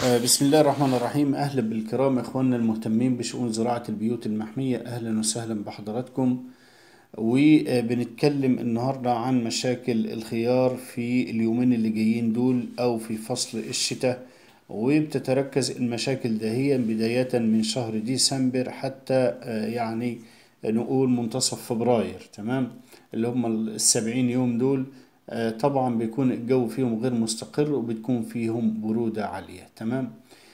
آه، بسم الله الرحمن الرحيم أهلا بالكرام إخواننا المهتمين بشؤون زراعة البيوت المحمية أهلا وسهلا بحضراتكم وبنتكلم النهاردة عن مشاكل الخيار في اليومين اللي جايين دول أو في فصل الشتاء وبتتركز المشاكل دهيا بداية من شهر ديسمبر حتى آه، يعني نقول منتصف فبراير تمام اللي هم السبعين يوم دول آه، طبعا بيكون الجو فيهم غير مستقر وبتكون فيهم برودة عالية تمام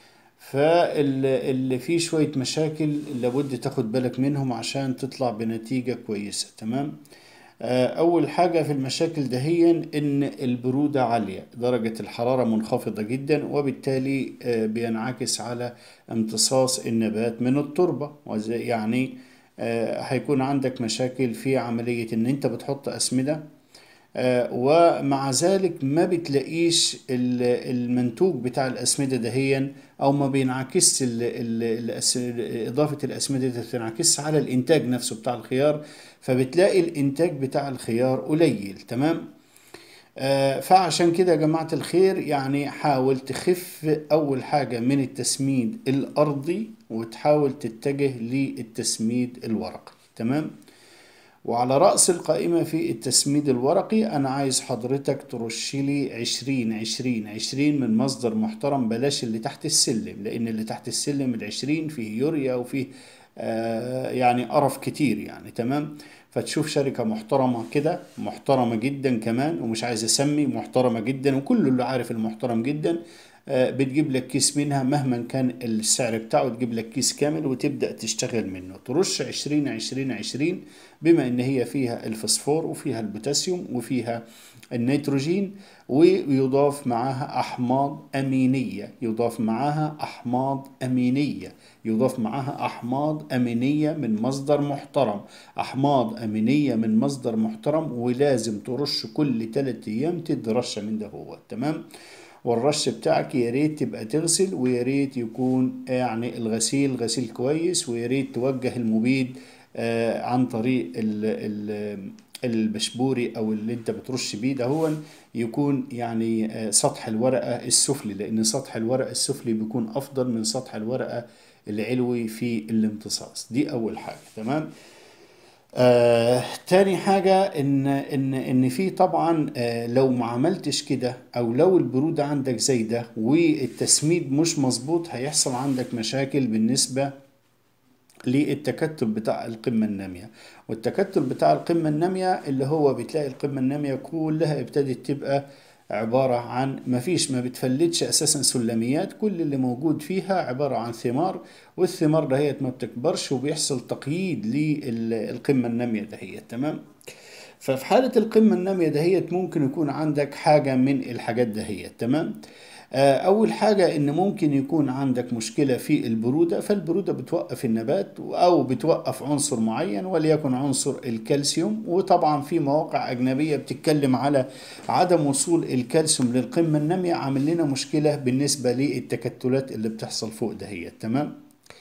فاللي فيه شوية مشاكل لابد تاخد بالك منهم عشان تطلع بنتيجة كويسة تمام آه، أول حاجة في المشاكل دهيا إن البرودة عالية درجة الحرارة منخفضة جدا وبالتالي آه، بينعكس على امتصاص النبات من التربة وزي- يعني آه، هيكون عندك مشاكل في عملية إن أنت بتحط أسمدة آه، ومع ذلك ما بتلاقيش ال- المنتوج بتاع الأسمدة دهيا أو ما بينعكس ال- ال- الأس- إضافة الأسمدة دي بتنعكس على الإنتاج نفسه بتاع الخيار فبتلاقي الإنتاج بتاع الخيار قليل تمام آه، فعشان كده يا جماعة الخير يعني حاول تخف أول حاجة من التسميد الأرضي وتحاول تتجه للتسميد الورقي تمام وعلى رأس القائمة في التسميد الورقي أنا عايز حضرتك ترش لي عشرين عشرين عشرين من مصدر محترم بلاش اللي تحت السلم لأن اللي تحت السلم العشرين فيه يوريا وفيه آه يعني قرف كتير يعني تمام فتشوف شركة محترمة كده محترمة جدا كمان ومش عايز أسمي محترمة جدا وكل اللي عارف المحترم جدا آه، بتجيب لك كيس منها مهما كان السعر بتاعه تجيب لك كيس كامل وتبدأ تشتغل منه ترش عشرين عشرين عشرين بما ان هي فيها الفوسفور وفيها البوتاسيوم وفيها النيتروجين ويضاف معاها احماض امينيه يضاف معاها احماض امينيه يضاف معاها احماض امينيه من مصدر محترم احماض امينيه من مصدر محترم ولازم ترش كل 3 ايام تدي رشه من ده هو تمام والرش بتاعك يا ريت تبقى تغسل ويا ريت يكون يعني الغسيل غسيل كويس ويا ريت توجه المبيد آه، عن طريق ال ال البشبوري او اللي انت بترش بيه ده هو يكون يعني آه، سطح الورقه السفلي لان سطح الورقه السفلي بيكون افضل من سطح الورقه العلوي في الامتصاص دي اول حاجه تمام آه، تاني حاجة إن إن إن في طبعا آه لو ما عملتش كده أو لو البرودة عندك زايدة والتسميد مش مظبوط هيحصل عندك مشاكل بالنسبة للتكتل بتاع القمة النامية والتكتل بتاع القمة النامية اللي هو بتلاقي القمة النامية كلها ابتدت تبقى عبارة عن ما فيش ما بتفلتش أساسا سلميات كل اللي موجود فيها عبارة عن ثمار والثمار دهيت ما بتكبرش وبيحصل تقييد للقمة النامية دهيت تمام ففي حالة القمة النامية دهيت ممكن يكون عندك حاجة من الحاجات دهيت تمام آه، أول حاجة إن ممكن يكون عندك مشكلة في البرودة فالبرودة بتوقف النبات أو بتوقف عنصر معين وليكن عنصر الكالسيوم وطبعا في مواقع أجنبية بتتكلم على عدم وصول الكالسيوم للقمة النامية عامل لنا مشكلة بالنسبة للتكتلات اللي بتحصل فوق دهيت تمام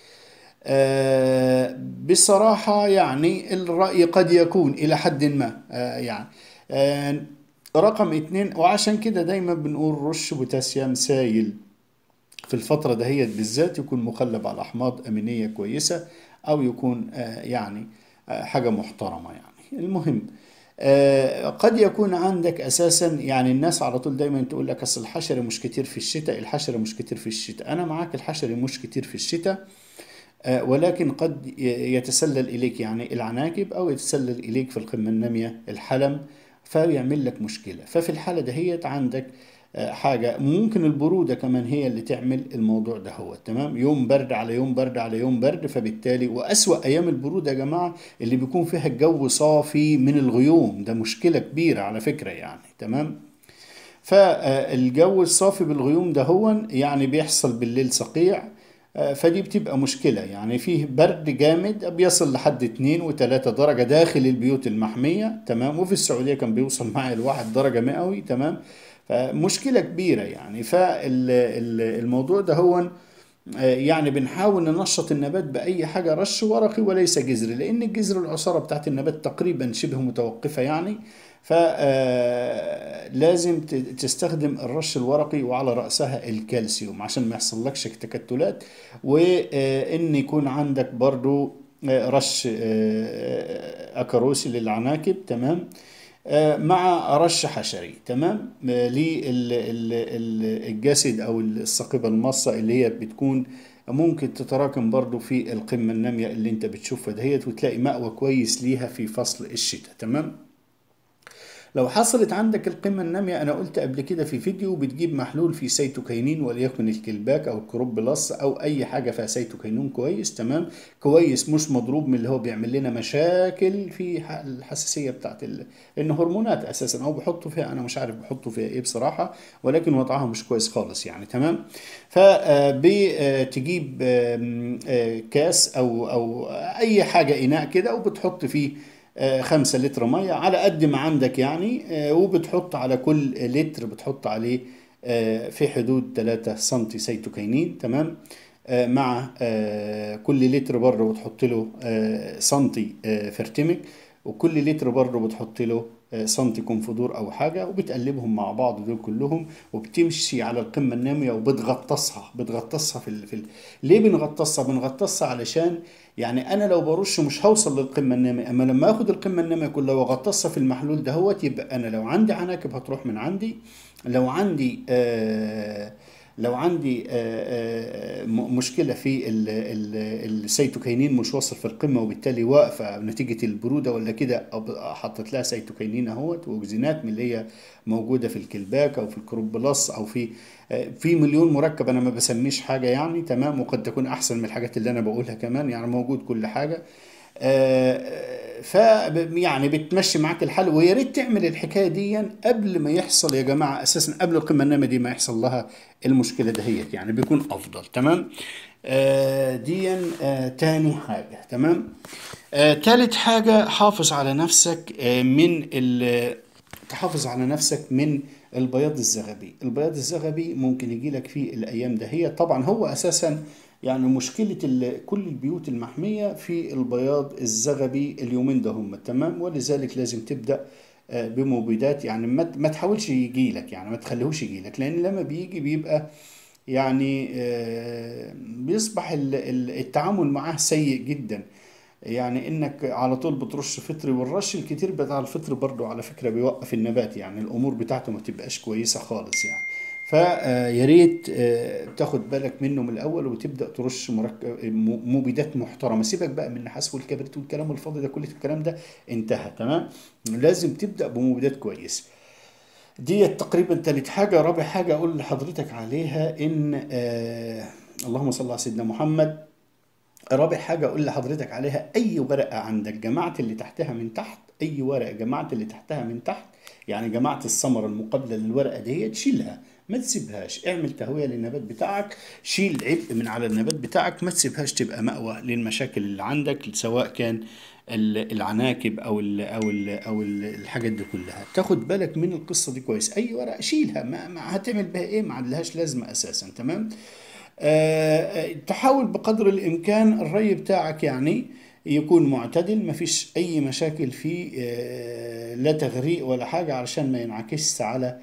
آه، بصراحة يعني الرأي قد يكون إلى حد ما آه، يعني آه، رقم اتنين وعشان كده دايما بنقول رش بوتاسيوم سايل في الفترة دهيت بالذات يكون مخلب على أحماض أمينية كويسة أو يكون آه، يعني آه، حاجة محترمة يعني المهم آه، قد يكون عندك أساسا يعني الناس على طول دايما تقول لك أصل الحشرة مش كتير في الشتاء الحشرة مش كتير في الشتاء أنا معاك الحشرة مش كتير في الشتاء آه، ولكن قد ي- يتسلل إليك يعني العناكب أو يتسلل إليك في القمة النامية الحلم فيعمل لك مشكلة ففي الحالة دهيت عندك آه، حاجة ممكن البرودة كمان هي اللي تعمل الموضوع ده هو تمام يوم برد على يوم برد على يوم برد فبالتالي وأسوأ أيام البرودة يا جماعة اللي بيكون فيها الجو صافي من الغيوم ده مشكلة كبيرة على فكرة يعني تمام فالجو الصافي بالغيوم ده هو يعني بيحصل بالليل صقيع آه، فدي بتبقى مشكلة يعني فيه برد جامد بيصل لحد 2 و3 درجة داخل البيوت المحمية تمام وفي السعودية كان بيوصل معي لواحد درجة مئوي تمام فمشكلة كبيرة يعني فالموضوع ده هو آه، يعني بنحاول ننشط النبات بأي حاجة رش ورقي وليس جذري لأن الجذر العصارة بتاعت النبات تقريبا شبه متوقفة يعني فلازم تستخدم الرش الورقي وعلى رأسها الكالسيوم عشان ما يحصلكش تكتلات وان يكون عندك برضو آه، رش آه، اكاروسي للعناكب تمام آه، مع رش حشري تمام للجسد او الساقبه المصه اللي هي بتكون ممكن تتراكم برضو في القمه الناميه اللي انت بتشوفها دهيت وتلاقي مأوى كويس ليها في فصل الشتاء تمام لو حصلت عندك القمة النامية أنا قلت قبل كده في فيديو بتجيب محلول فيه سيتوكاينين وليكن الكلباك أو الكروب بلس أو أي حاجة فيها سيتوكاينين كويس تمام كويس مش مضروب من اللي هو بيعمل لنا مشاكل في الحساسية بتاعت ال... لأن هرمونات أساسا أو بحطوا فيها أنا مش عارف بحطوا فيها إيه بصراحة ولكن وضعها مش كويس خالص يعني تمام فبتجيب كاس أو أو أي حاجة إناء كده وبتحط فيه آه، خمسة لتر مية على قد ما عندك يعني آه، وبتحط على كل لتر بتحط عليه آه، في حدود 3 سنتي سيتوكاينين تمام مع كل لتر برضه بتحط له سنتي فرتمك وكل لتر برضه بتحط له سنتي كونفدور او حاجه وبتقلبهم مع بعض دول كلهم وبتمشي على القمه الناميه وبتغطسها بتغطسها في ال... في ال... ليه بنغطسها بنغطسها علشان يعني انا لو برش مش هوصل للقمه الناميه اما لما اخد القمه الناميه كلها واغطسها في المحلول دهوت يبقى انا لو عندي عناكب هتروح من عندي لو عندي آه لو عندي آه، آه، مشكله في السيتوكاينين مش واصل في القمه وبالتالي واقفه نتيجه البروده ولا كده حطيت لها سيتوكاينين اهوت واوكسينات من اللي هي موجوده في الكلباك او في الكروب بلس او في آه، في مليون مركب انا ما بسميش حاجه يعني تمام وقد تكون احسن من الحاجات اللي انا بقولها كمان يعني موجود كل حاجه ف يعني بتمشي معاك الحل ويا ريت تعمل الحكايه دي قبل ما يحصل يا جماعه اساسا قبل القمه الناميه دي ما يحصل لها المشكله دهيت يعني بيكون افضل تمام آه دي آه تاني حاجه تمام آه تالت حاجه حافظ على نفسك آه من تحافظ على نفسك من البياض الزغبي البياض الزغبي ممكن يجي لك في الايام دهيت طبعا هو اساسا يعني مشكلة كل البيوت المحمية في البياض الزغبي اليومين ده هم تمام ولذلك لازم تبدأ آه، بمبيدات يعني ما تحاولش يجي لك يعني ما تخليهوش يجي لك لأن لما بيجي بيبقى يعني آه، بيصبح التعامل معاه سيء جدا يعني انك على طول بترش فطري والرش الكتير بتاع الفطر برضو على فكرة بيوقف النبات يعني الامور بتاعته ما تبقاش كويسة خالص يعني فيا ريت آه، تاخد بالك منه من الاول وتبدا ترش مركب مبيدات محترمه سيبك بقى من النحاس والكبريت والكلام الفاضي ده كل الكلام ده انتهى تمام لازم تبدا بمبيدات كويسه دي تقريبا تالت حاجة رابع حاجة أقول لحضرتك عليها إن آه اللهم صل على سيدنا محمد رابع حاجة أقول لحضرتك عليها أي ورقة عندك جمعت اللي تحتها من تحت أي ورقة جمعت اللي تحتها من تحت يعني جمعت الثمرة المقابلة للورقة دي تشيلها ما تسيبهاش اعمل تهوية للنبات بتاعك شيل عبء من على النبات بتاعك ما تسيبهاش تبقى مأوى للمشاكل اللي عندك سواء كان العناكب او ال او ال او ال الحاجات دي كلها تاخد بالك من القصه دي كويس اي ورقه شيلها ما, ما هتعمل بها ايه ما عندهاش لازمه اساسا تمام آه, آه، تحاول بقدر الامكان الري بتاعك يعني يكون معتدل ما فيش اي مشاكل فيه آه لا تغريق ولا حاجه علشان ما ينعكسش على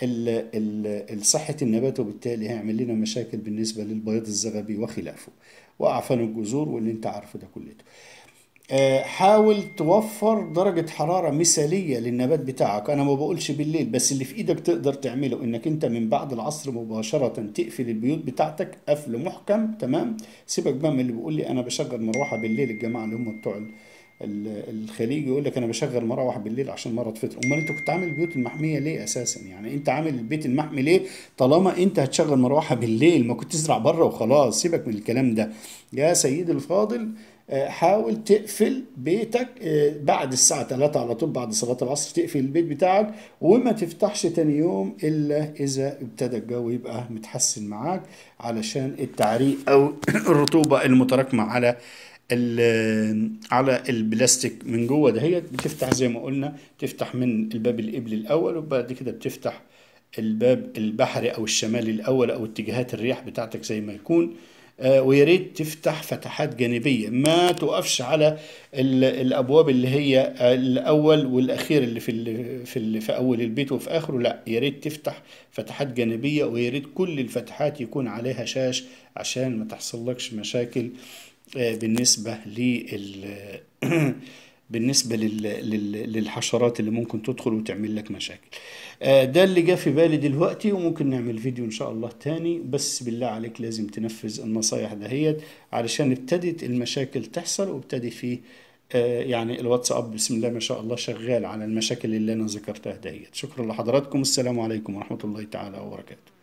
صحة النبات وبالتالي هيعمل لنا مشاكل بالنسبة للبياض الزغبي وخلافه وأعفان الجذور واللي انت عارفه ده كلته آه، حاول توفر درجة حرارة مثالية للنبات بتاعك أنا ما بقولش بالليل بس اللي في إيدك تقدر تعمله إنك أنت من بعد العصر مباشرة تقفل البيوت بتاعتك قفل محكم تمام سيبك بقى من اللي بيقول لي أنا بشغل مروحة بالليل الجماعة اللي هم بتوع الخليجي يقول لك انا بشغل مروح بالليل عشان مرض فطر امال انت كنت عامل البيوت المحميه ليه اساسا يعني انت عامل البيت المحمي ليه طالما انت هتشغل مروحه بالليل ما كنت تزرع بره وخلاص سيبك من الكلام ده يا سيدي الفاضل آه، حاول تقفل بيتك آه، بعد الساعة 3 على طول بعد صلاة العصر تقفل البيت بتاعك وما تفتحش تاني يوم إلا إذا ابتدى الجو يبقى متحسن معاك علشان التعريق أو الرطوبة المتراكمة على على البلاستيك من جوه دهيت بتفتح زي ما قلنا تفتح من الباب القبلي الاول وبعد كده بتفتح الباب البحري او الشمالي الاول او اتجاهات الرياح بتاعتك زي ما يكون آه، ويا ريت تفتح فتحات جانبيه ما تقفش على ال- الابواب اللي هي الاول والاخير اللي في ال- في ال- في اول البيت وفي اخره لا يا ريت تفتح فتحات جانبيه ويا ريت كل الفتحات يكون عليها شاش عشان ما تحصلكش مشاكل آه، بالنسبه لل بالنسبة لل... لل... للحشرات اللي ممكن تدخل وتعمل لك مشاكل آه، ده اللي جه في بالي دلوقتي وممكن نعمل فيديو ان شاء الله تاني بس بالله عليك لازم تنفذ النصايح دهيت علشان ابتدت المشاكل تحصل وابتدي فيه آه، يعني الواتساب بسم الله ما شاء الله شغال على المشاكل اللي انا ذكرتها دهيت شكرا لحضراتكم السلام عليكم ورحمة الله تعالى وبركاته